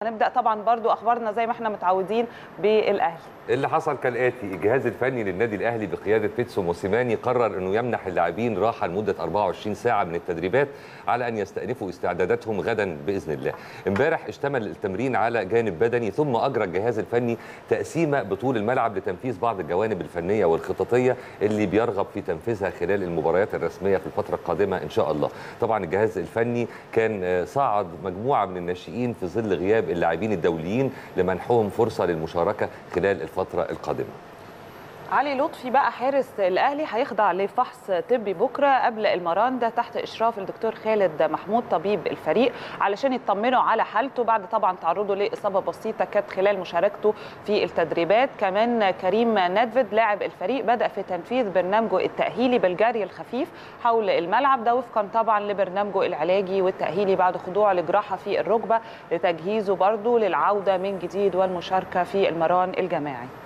هنبدا طبعا برضو اخبارنا زي ما احنا متعودين بالاهلي اللي حصل كالاتي الجهاز الفني للنادي الاهلي بقياده بيتسو موسيماني قرر انه يمنح اللاعبين راحه لمده 24 ساعه من التدريبات على ان يستأنفوا استعداداتهم غدا باذن الله. امبارح اشتمل التمرين على جانب بدني ثم اجرى الجهاز الفني تقسيمه بطول الملعب لتنفيذ بعض الجوانب الفنيه والخططيه اللي بيرغب في تنفيذها خلال المباريات الرسميه في الفتره القادمه ان شاء الله. طبعا الجهاز الفني كان صعد مجموعه من الناشئين في ظل غياب اللاعبين الدوليين لمنحهم فرصه للمشاركه خلال الفتره القادمه. علي لطفي بقى حارس الاهلي هيخضع لفحص طبي بكره قبل المران ده تحت اشراف الدكتور خالد محمود طبيب الفريق علشان يطمنوا على حالته بعد طبعا تعرضه لاصابه بسيطه كانت خلال مشاركته في التدريبات كمان كريم نادفيد لاعب الفريق بدا في تنفيذ برنامجه التاهيلي بالجري الخفيف حول الملعب ده وفقا طبعا لبرنامجه العلاجي والتاهيلي بعد خضوعه لجراحه في الركبه لتجهيزه برضه للعوده من جديد والمشاركه في المران الجماعي